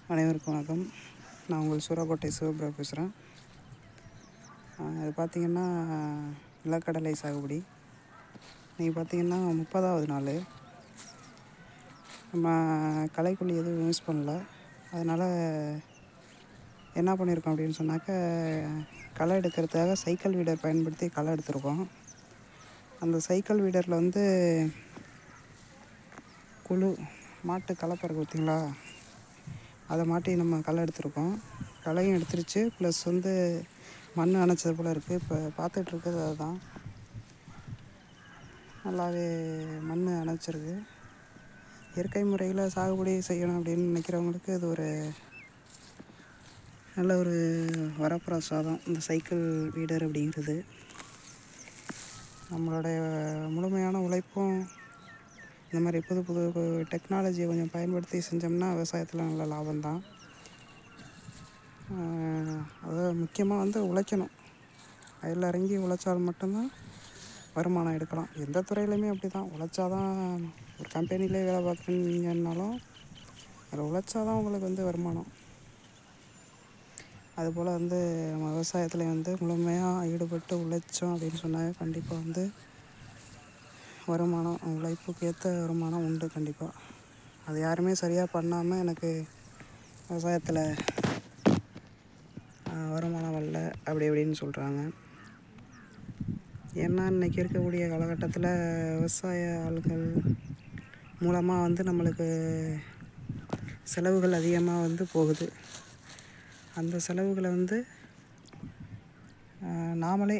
அனைவருக்கும் வணக்கம் நான் உங்கள் சூறாக்கோட்டை சிவபிரா பேசுகிறேன் இது பார்த்திங்கன்னா நிலக்கடலை சாகுபடி நீங்கள் பார்த்திங்கன்னா முப்பதாவது நாள் நம்ம களைக்கொல்லி எதுவும் யூஸ் பண்ணல அதனால் என்ன பண்ணியிருக்கோம் அப்படின்னு சொன்னாக்க களை எடுக்கிறதுக்காக சைக்கிள் வீடர் பயன்படுத்தி களை எடுத்திருக்கோம் அந்த சைக்கிள் வீடரில் வந்து குழு மாட்டு களைப்பறகு பார்த்தீங்களா அதை மாட்டி நம்ம களை எடுத்திருக்கோம் களையும் எடுத்துருச்சு ப்ளஸ் வந்து மண் அணைச்சது போல் இருக்குது இப்போ பார்த்துட்டு இருக்கிறது அதுதான் நல்லாவே மண் அணைச்சிருக்கு இயற்கை முறையில் சாகுபடி செய்யணும் அப்படின்னு நினைக்கிறவங்களுக்கு இது ஒரு நல்ல ஒரு வரப்பிரசாதம் இந்த சைக்கிள் வீடர் அப்படிங்கிறது நம்மளுடைய முழுமையான உழைப்பும் இந்த மாதிரி புது புது டெக்னாலஜியை கொஞ்சம் பயன்படுத்தி செஞ்சோம்னா விவசாயத்தில் நல்ல லாபம்தான் அதாவது முக்கியமாக வந்து உழைக்கணும் வயலில் இறங்கி உழைச்சால் மட்டும்தான் வருமானம் எடுக்கலாம் எந்த துறையிலையுமே அப்படி தான் உழைச்சாதான் ஒரு கம்பெனிலே வேலை பார்க்குறீங்கன்னாலும் அதில் உழைச்சாதான் உங்களுக்கு வந்து வருமானம் அதுபோல் வந்து நம்ம விவசாயத்தில் வந்து முழுமையாக ஈடுபட்டு உழைச்சோம் அப்படின்னு சொன்னாங்க கண்டிப்பாக வந்து வருமானம் உழைப்புக்கு ஏற்ற வருமானம் உண்டு கண்டிப்பாக அது யாருமே சரியாக பண்ணாமல் எனக்கு விவசாயத்தில் வருமானம் வரல அப்படி இப்படின்னு சொல்கிறாங்க ஏன்னா இன்றைக்கி இருக்கக்கூடிய காலகட்டத்தில் விவசாய ஆள்கள் மூலமாக வந்து நம்மளுக்கு செலவுகள் அதிகமாக வந்து போகுது அந்த செலவுகளை வந்து நாமளே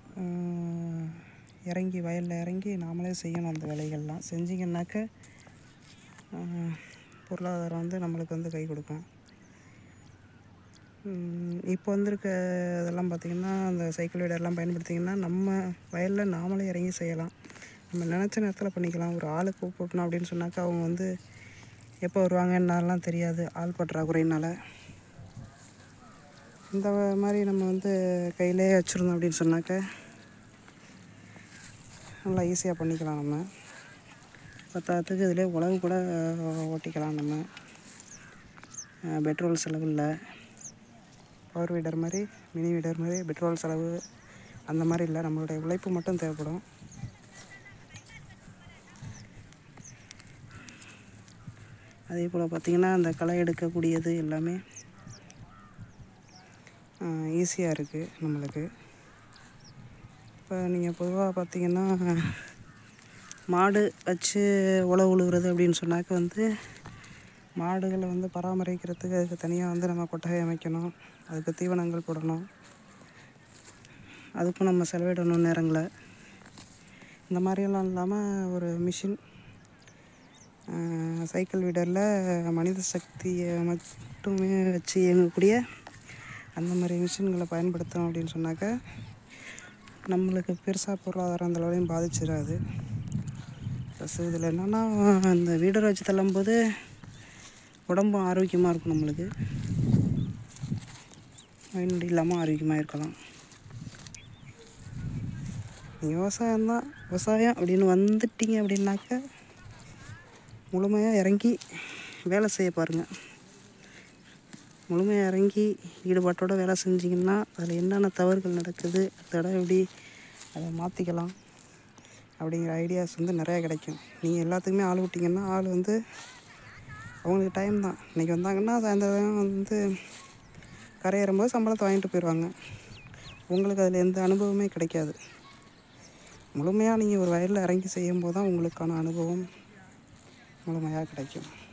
இறங்கி வயலில் இறங்கி நாமளே செய்யணும் அந்த வேலைகள்லாம் செஞ்சிங்கன்னாக்க பொருளாதாரம் வந்து நம்மளுக்கு வந்து கை கொடுக்கும் இப்போ வந்திருக்க இதெல்லாம் பார்த்திங்கன்னா அந்த சைக்கிள் வீடெல்லாம் பயன்படுத்திங்கன்னா நம்ம வயலில் நாமளே இறங்கி செய்யலாம் நம்ம நினச்ச நேரத்தில் பண்ணிக்கலாம் ஒரு ஆளை கூப்பிட்டணும் அப்படின்னு சொன்னாக்கா அவங்க வந்து எப்போ வருவாங்கன்னாலாம் தெரியாது ஆள் பற்றாக்குறையினால் இந்த மாதிரி நம்ம வந்து கையிலே வச்சுருந்தோம் அப்படின்னு சொன்னாக்க நல்லா ஈஸியாக பண்ணிக்கலாம் நம்ம பத்தாத்துக்கு இதிலே உழவு கூட ஓட்டிக்கலாம் நம்ம பெட்ரோல் செலவு இல்லை பவர் வீடர் மாதிரி மினி வீடர் மாதிரி பெட்ரோல் செலவு அந்த மாதிரி இல்லை நம்மளுடைய உழைப்பு மட்டும் தேவைப்படும் அதே போல் பார்த்திங்கன்னா அந்த களை எடுக்கக்கூடியது எல்லாமே ஈஸியாக இருக்குது நம்மளுக்கு இப்போ நீங்கள் பொதுவாக பார்த்திங்கன்னா மாடு வச்சு உழவு உழுவுறது அப்படின்னு சொன்னாக்க வந்து மாடுகளை வந்து பராமரிக்கிறதுக்கு அதுக்கு தனியாக வந்து நம்ம கொட்டகை அமைக்கணும் அதுக்கு தீவனங்கள் போடணும் அதுக்கும் நம்ம செலவிடணும் நேரங்களை இந்த மாதிரியெல்லாம் இல்லாமல் ஒரு மிஷின் சைக்கிள் வீடரில் மனித சக்தியை மட்டுமே வச்சு இயங்கக்கூடிய அந்த மாதிரி மிஷின்களை பயன்படுத்தணும் அப்படின்னு சொன்னாக்க நம்மளுக்கு பெருசாக பொருளாதாரம் அந்த அளவுலையும் பாதிச்சிடாது ப்ளஸ் இதில் என்னென்னா அந்த வீடரை வச்சு தள்ளும்போது உடம்பும் ஆரோக்கியமாக இருக்கும் நம்மளுக்கு நோய் நொடி இல்லாமல் ஆரோக்கியமாக இருக்கலாம் நீங்கள் விவசாயம்தான் விவசாயம் அப்படின்னு வந்துட்டீங்க அப்படின்னாக்க முழுமையாக இறங்கி வேலை செய்ய பாருங்கள் முழுமையாக இறங்கி ஈடுபாட்டோடு வேலை செஞ்சிங்கன்னா அதில் என்னென்ன தவறுகள் நடக்குது தடவை எப்படி அதை மாற்றிக்கலாம் அப்படிங்கிற ஐடியாஸ் வந்து நிறையா கிடைக்கும் நீங்கள் எல்லாத்துக்குமே ஆள் விட்டிங்கன்னா ஆள் வந்து அவங்களுக்கு டைம் தான் இன்றைக்கி வந்தாங்கன்னா சாயந்தரம் வந்து கரையேறும்போது சம்பளத்தை வாங்கிட்டு போயிடுவாங்க உங்களுக்கு அதில் எந்த அனுபவமே கிடைக்காது முழுமையாக நீங்கள் ஒரு வயலில் இறங்கி செய்யும்போது தான் உங்களுக்கான அனுபவம் முழுமையாக கிடைக்கும்